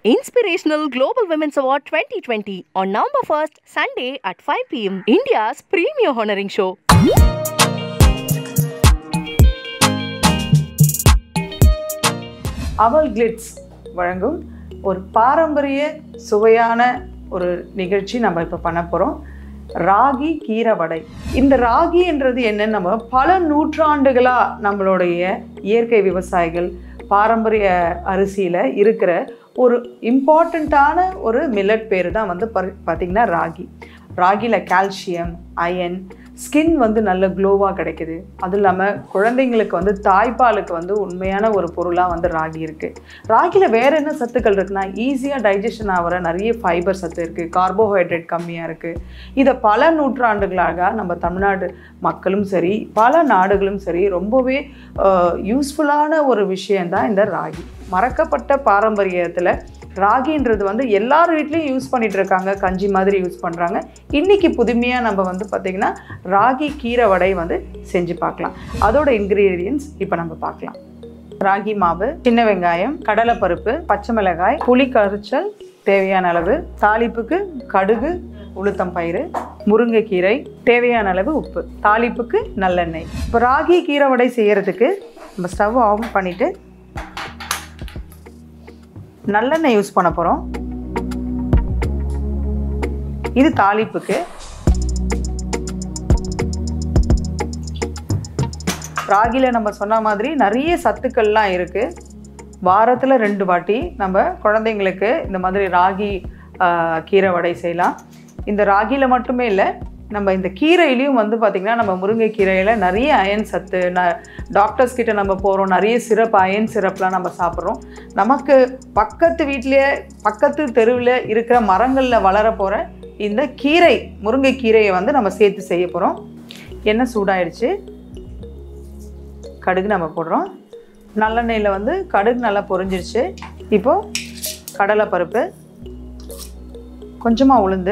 Inspirational Global Women's Award 2020 on November 1st, Sunday at 5 pm. India's premier honoring show. அவல் Glitz வழங்கும் ஒரு பாரம்பரிய சுவையான ஒரு நிகழ்ச்சி நம்ம இப்போ பண்ண போகிறோம் ராகி கீரை வடை இந்த ராகின்றது என்னன்னு நம்ம பல நூற்றாண்டுகளாக நம்மளுடைய இயற்கை விவசாயிகள் பாரம்பரிய அரிசியில் இருக்கிற ஒரு இம்பார்ட்டண்ட்டான ஒரு மில்லட் பேர் தான் வந்து பர்- பார்த்திங்கன்னா ராகி ராகியில் கால்சியம் அயன் ஸ்கின் வந்து நல்ல க்ளோவாக கிடைக்குது அதுவும் இல்லாமல் குழந்தைங்களுக்கு வந்து தாய்ப்பாலுக்கு வந்து உண்மையான ஒரு பொருளாக வந்து ராகி இருக்குது ராகியில் வேறு என்ன சத்துக்கள் இருக்குன்னா ஈஸியாக டைஜஷன் ஆகிற நிறைய ஃபைபர் சத்து இருக்குது கார்போஹைட்ரேட் கம்மியாக இருக்குது இதை பல நூற்றாண்டுகளாக நம்ம தமிழ்நாடு மக்களும் சரி பல நாடுகளும் சரி ரொம்பவே யூஸ்ஃபுல்லான ஒரு விஷயந்தான் இந்த ராகி மறக்கப்பட்ட பாரம்பரியத்தில் ராகின்றது வந்து எல்லார் வீட்லேயும் யூஸ் பண்ணிட்டு இருக்காங்க கஞ்சி மாதிரி யூஸ் பண்ணுறாங்க இன்றைக்கி புதுமையாக நம்ம வந்து பார்த்திங்கன்னா ராகி கீரை வடை வந்து செஞ்சு பார்க்கலாம் அதோட இன்க்ரீடியன்ஸ் இப்போ நம்ம பார்க்கலாம் ராகி மாவு சின்ன வெங்காயம் கடலைப்பருப்பு பச்சை மிளகாய் புளி கரைச்சல் தேவையான அளவு தாளிப்புக்கு கடுகு உளுத்தம் பயிறு முருங்கைக்கீரை தேவையான அளவு உப்பு தாளிப்புக்கு நல்லெண்ணெய் இப்போ ராகி கீரை வடை செய்யறதுக்கு நம்ம ஸ்டவ் ஆஃப் பண்ணிவிட்டு நல்லெண்ணெய் யூஸ் பண்ண போகிறோம் இது தாளிப்புக்கு ராகியில் நம்ம சொன்ன மாதிரி நிறைய சத்துக்கள்லாம் இருக்குது வாரத்தில் ரெண்டு வாட்டி நம்ம குழந்தைங்களுக்கு இந்த மாதிரி ராகி ஆ, கீரை வடை செய்யலாம் இந்த ராகியில் மட்டுமே இல்லை நம்ம இந்த கீரையிலையும் வந்து பார்த்திங்கன்னா நம்ம முருங்கை கீரையில் நிறைய அயன் சத்து ந டாக்டர்ஸ் கிட்ட நம்ம போகிறோம் நிறைய சிரப் அயன் சிரப்லாம் நம்ம சாப்பிட்றோம் நமக்கு பக்கத்து வீட்டிலேயே பக்கத்து தெருவில் இருக்கிற மரங்களில் வளர போகிற இந்த கீரை முருங்கை கீரையை வந்து நம்ம சேர்த்து செய்ய போகிறோம் எண்ணெய் சூடாயிடுச்சு கடுகு நம்ம போடுறோம் நல்லெண்ணெயில் வந்து கடுகு நல்லா பொரிஞ்சிருச்சு இப்போது கடலைப்பருப்பு கொஞ்சமாக உளுந்து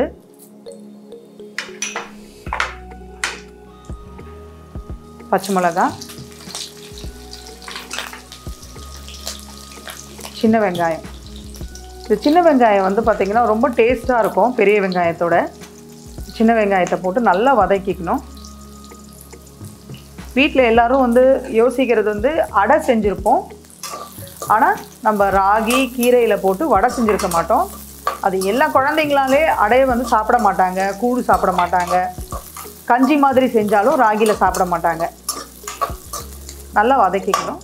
பச்சை மிளகாய் சின்ன வெங்காயம் இந்த சின்ன வெங்காயம் வந்து பார்த்திங்கன்னா ரொம்ப டேஸ்ட்டாக இருக்கும் பெரிய வெங்காயத்தோட சின்ன வெங்காயத்தை போட்டு நல்லா வதக்கிக்கணும் வீட்டில் எல்லாரும் வந்து யோசிக்கிறது வந்து அடை செஞ்சுருப்போம் ஆனால் நம்ம ராகி கீரையில் போட்டு வடை செஞ்சுருக்க மாட்டோம் அது எல்லா குழந்தைங்களாலே அடையை வந்து சாப்பிட மாட்டாங்க கூழ் சாப்பிட மாட்டாங்க கஞ்சி மாதிரி செஞ்சாலும் ராகியில் சாப்பிட மாட்டாங்க நல்லா வதக்கிக்கணும்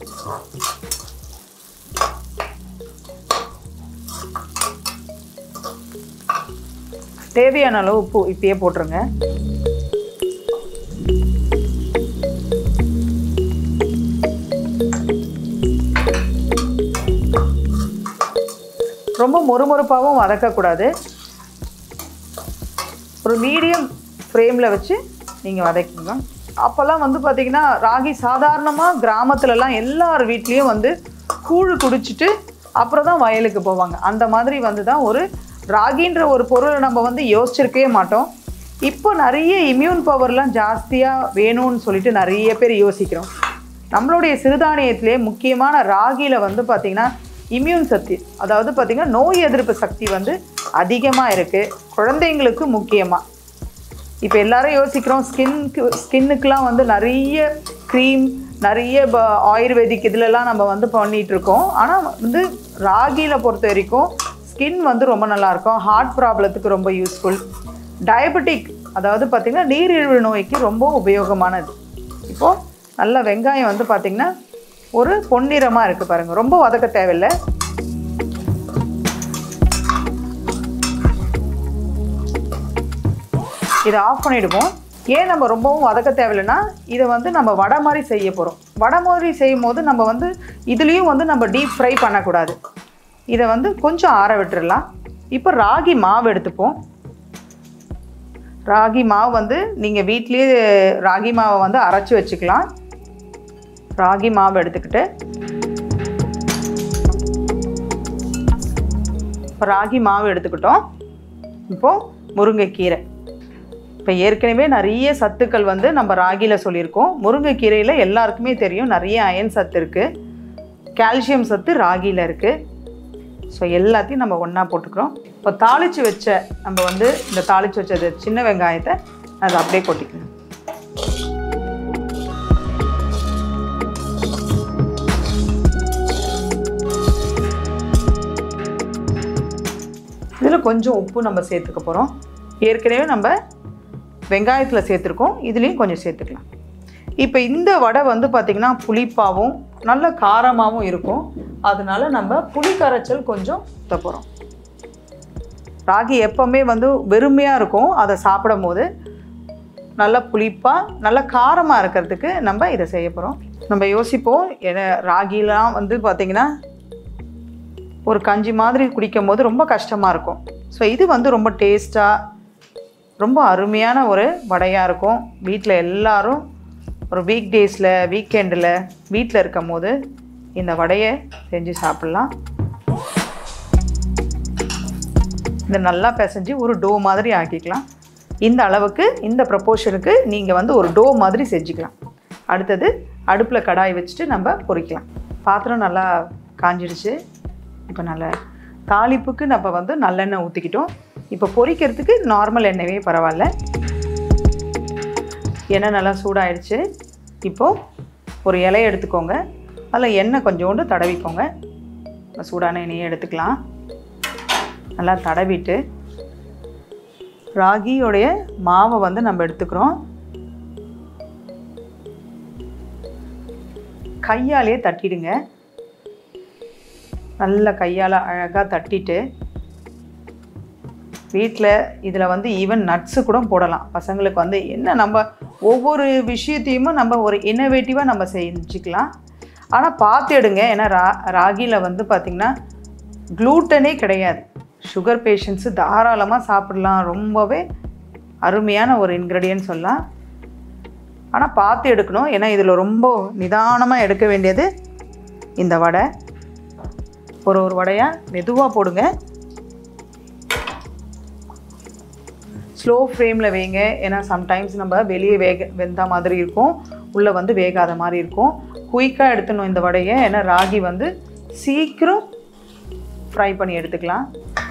தேவையான அளவு உப்பு இப்பயே போட்டுருங்க ரொம்ப மொறுமொறுப்பாகவும் வதக்கக்கூடாது ஒரு மீடியம் ஃப்ளேமில் வச்சு நீங்கள் வதக்கிங்க அப்போல்லாம் வந்து பார்த்திங்கன்னா ராகி சாதாரணமாக கிராமத்துலலாம் எல்லார் வீட்லேயும் வந்து கூழ் குடிச்சிட்டு அப்புறம் தான் வயலுக்கு போவாங்க அந்த மாதிரி வந்து தான் ஒரு ராகின்ற ஒரு பொருளை நம்ம வந்து யோசிச்சிருக்கவே மாட்டோம் இப்போ நிறைய இம்யூன் பவர்லாம் ஜாஸ்தியாக வேணும்னு சொல்லிட்டு நிறைய பேர் யோசிக்கிறோம் நம்மளுடைய சிறுதானியத்திலே முக்கியமான ராகியில் வந்து பார்த்திங்கன்னா இம்யூன் சக்தி அதாவது பார்த்திங்கன்னா நோய் எதிர்ப்பு சக்தி வந்து அதிகமாக இருக்குது குழந்தைங்களுக்கு முக்கியமாக இப்போ எல்லாரும் யோசிக்கிறோம் ஸ்கின்க்கு ஸ்கின்னுக்கெலாம் வந்து நிறைய க்ரீம் நிறைய ப- ஆயுர்வேதிக் இதிலெல்லாம் நம்ம வந்து பண்ணிகிட்டு இருக்கோம் ஆனால் வந்து ராகியில் பொறுத்த வரைக்கும் ஸ்கின் வந்து ரொம்ப நல்லாயிருக்கும் ஹார்ட் ப்ராப்ளத்துக்கு ரொம்ப யூஸ்ஃபுல் டயபெட்டிக் அதாவது பார்த்திங்கன்னா நீரிழிவு நோய்க்கு ரொம்ப உபயோகமானது இப்போது நல்ல வெங்காயம் வந்து பார்த்திங்கன்னா ஒரு பொன்னிறமாக இருக்குது பாருங்கள் ரொம்ப வதக்க தேவையில்லை இதை ஆஃப் பண்ணிடுவோம் ஏன் நம்ம ரொம்பவும் வதக்க தேவையில்லைன்னா இதை வந்து நம்ம வடை மாதிரி செய்ய போகிறோம் வடை மாதிரி செய்யும் போது நம்ம வந்து இதுலேயும் வந்து நம்ம டீப் ஃப்ரை பண்ணக்கூடாது இதை வந்து கொஞ்சம் ஆற விட்டுறலாம் இப்போ ராகி மாவு எடுத்துப்போம் ராகி மாவு வந்து நீங்கள் வீட்லேயே ராகி மாவை வந்து அரைச்சி வச்சுக்கலாம் ராகி மாவு எடுத்துக்கிட்டு இப்போ ராகி மாவு எடுத்துக்கிட்டோம் இப்போது முருங்கைக்கீரை இப்போ ஏற்கனவே நிறைய சத்துக்கள் வந்து நம்ம ராகியில் சொல்லியிருக்கோம் முருங்கைக்கீரையில் எல்லாருக்குமே தெரியும் நிறைய அயன் சத்து இருக்குது கால்சியம் சத்து ராகியில் இருக்குது ஸோ எல்லாத்தையும் நம்ம ஒன்றா போட்டுக்கிறோம் இப்போ தாளித்து வச்ச நம்ம வந்து இந்த தாளித்து வச்சது சின்ன வெங்காயத்தை அதை அப்படியே கொட்டிக்கணும் இதில் கொஞ்சம் உப்பு நம்ம சேர்த்துக்க போகிறோம் ஏற்கனவே நம்ம வெங்காயத்தில் சேர்த்துருக்கோம் இதுலேயும் கொஞ்சம் சேர்த்துக்கலாம் இப்போ இந்த வடை வந்து பார்த்திங்கன்னா புளிப்பாகவும் நல்ல காரமாகவும் இருக்கும் அதனால நம்ம புளி கரைச்சல் கொஞ்சம் ஊற்ற போகிறோம் ராகி எப்போவுமே வந்து வெறுமையாக இருக்கும் அதை சாப்பிடும் போது நல்ல புளிப்பாக நல்ல காரமாக இருக்கிறதுக்கு நம்ம இதை செய்ய போகிறோம் நம்ம யோசிப்போம் ஏன்னா ராகிலாம் வந்து பார்த்திங்கன்னா ஒரு கஞ்சி மாதிரி குடிக்கும் போது ரொம்ப கஷ்டமாக இருக்கும் ஸோ இது வந்து ரொம்ப டேஸ்ட்டாக ரொம்ப அருமையான ஒரு வடையாக இருக்கும் வீட்டில் எல்லாரும் ஒரு வீக் டேஸில் வீக்கெண்டில் வீட்டில் இருக்கும் போது இந்த வடையை செஞ்சு சாப்பிட்லாம் இதை நல்லா பிசைஞ்சு ஒரு டோ மாதிரி ஆக்கிக்கலாம் இந்த அளவுக்கு இந்த ப்ரப்போர்ஷனுக்கு நீங்கள் வந்து ஒரு டோ மாதிரி செஞ்சுக்கலாம் அடுத்தது அடுப்பில் கடாய் வச்சுட்டு நம்ம பொரிக்கலாம் பாத்திரம் நல்லா காஞ்சிடுச்சு இப்போ நல்ல தாளிப்புக்கு நம்ம வந்து நல்லெண்ணெய் ஊற்றிக்கிட்டோம் இப்போ பொரிக்கிறதுக்கு நார்மல் எண்ணெயே பரவாயில்ல எண்ணெய் நல்லா சூடாயிடுச்சு இப்போது ஒரு இலையை எடுத்துக்கோங்க அதில் எண்ணெய் கொஞ்சோண்டு தடவிக்கோங்க சூடான எண்ணெயை எடுத்துக்கலாம் நல்லா தடவிட்டு ராகியோடைய மாவை வந்து நம்ம எடுத்துக்கிறோம் கையாலேயே தட்டிடுங்க நல்ல கையால் அழகாக தட்டிட்டு வீட்டில் இதில் வந்து ஈவன் நட்ஸு கூட போடலாம் பசங்களுக்கு வந்து என்ன நம்ம ஒவ்வொரு விஷயத்தையுமே நம்ம ஒரு இன்னோவேட்டிவாக நம்ம செஞ்சுக்கலாம் ஆனால் பார்த்து எடுங்க ஏன்னா ரா ராகியில் வந்து பார்த்திங்கன்னா க்ளூட்டனே கிடையாது சுகர் பேஷண்ட்ஸு தாராளமாக சாப்பிடலாம் ரொம்பவே அருமையான ஒரு இன்க்ரெடியன்ட் சொல்லலாம் ஆனால் பார்த்து எடுக்கணும் ஏன்னா இதில் ரொம்ப நிதானமாக எடுக்க வேண்டியது இந்த வடை ஒரு ஒரு வடையாக மெதுவாக போடுங்க ஸ்லோ ஃப்ளேமில் வைங்க ஏன்னா சம்டைம்ஸ் நம்ம வெளியே வேக வெந்த மாதிரி இருக்கும் உள்ளே வந்து வேகாத மாதிரி இருக்கும் குயிக்காக எடுத்துடணும் இந்த வடையை ஏன்னா ராகி வந்து சீக்கிரம் ஃப்ரை பண்ணி எடுத்துக்கலாம்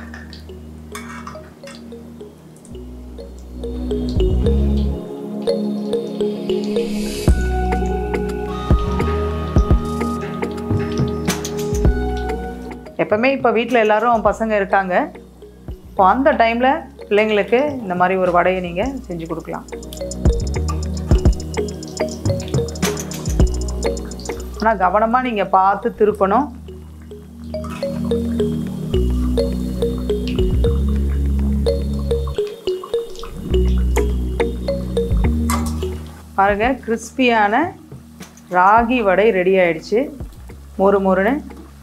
எப்போவுமே இப்போ வீட்டில் எல்லாரும் பசங்க இருக்காங்க இப்போ அந்த டைமில் பிள்ளைங்களுக்கு இந்த மாதிரி ஒரு வடையை நீங்கள் செஞ்சு கொடுக்கலாம் ஆனால் கவனமாக நீங்கள் பார்த்து திருப்பணும் பாருங்க கிறிஸ்பியான ராகி வடை ரெடி ஆயிடுச்சு மொறு மொறுன்னு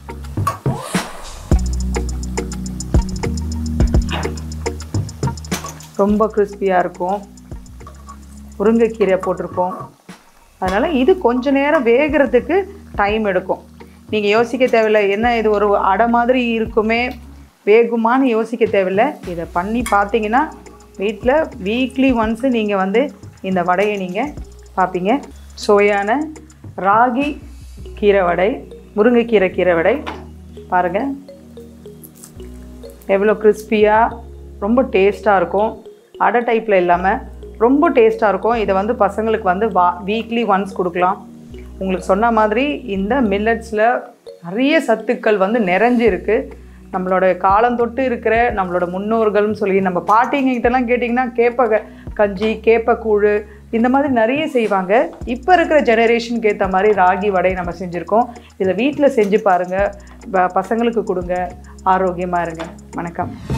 ரொம்ப கிறிஸ்பியாக இருக்கும் முருங்கைக்கீரை போட்டிருக்கோம் அதனால் இது கொஞ்ச நேரம் வேகிறதுக்கு டைம் எடுக்கும் நீங்கள் யோசிக்க தேவையில்லை என்ன இது ஒரு அடை மாதிரி இருக்குமே வேகுமான்னு யோசிக்க தேவையில்லை இதை பண்ணி பார்த்தீங்கன்னா வீட்டில் வீக்லி ஒன்ஸு நீங்கள் வந்து இந்த வடையை நீங்கள் பார்ப்பீங்க சுவையான ராகி கீரை வடை முருங்கைக்கீரை கீரை வடை பாருங்கள் எவ்வளோ கிறிஸ்பியாக ரொம்ப டேஸ்ட்டாக இருக்கும் அடை டைப்பில் இல்லாமல் ரொம்ப டேஸ்ட்டாக இருக்கும் இதை வந்து பசங்களுக்கு வந்து வா வீக்லி ஒன்ஸ் கொடுக்கலாம் உங்களுக்கு சொன்ன மாதிரி இந்த மில்லட்ஸில் நிறைய சத்துக்கள் வந்து நிறைஞ்சு இருக்குது நம்மளோட காலந்தொட்டு இருக்கிற நம்மளோட முன்னோர்கள்னு சொல்லி நம்ம பாட்டிங்ககிட்டலாம் கேட்டிங்கன்னா கேப்ப க- கஞ்சி கேப்பக்கூழு இந்த மாதிரி நிறைய செய்வாங்க இப்போ இருக்கிற ஜெனரேஷனுக்கு ஏற்ற மாதிரி ராகி வடை நம்ம செஞ்சுருக்கோம் இதை வீட்டில் செஞ்சு பாருங்கள் ப- பசங்களுக்கு கொடுங்க ஆரோக்கியமாக இருங்க வணக்கம்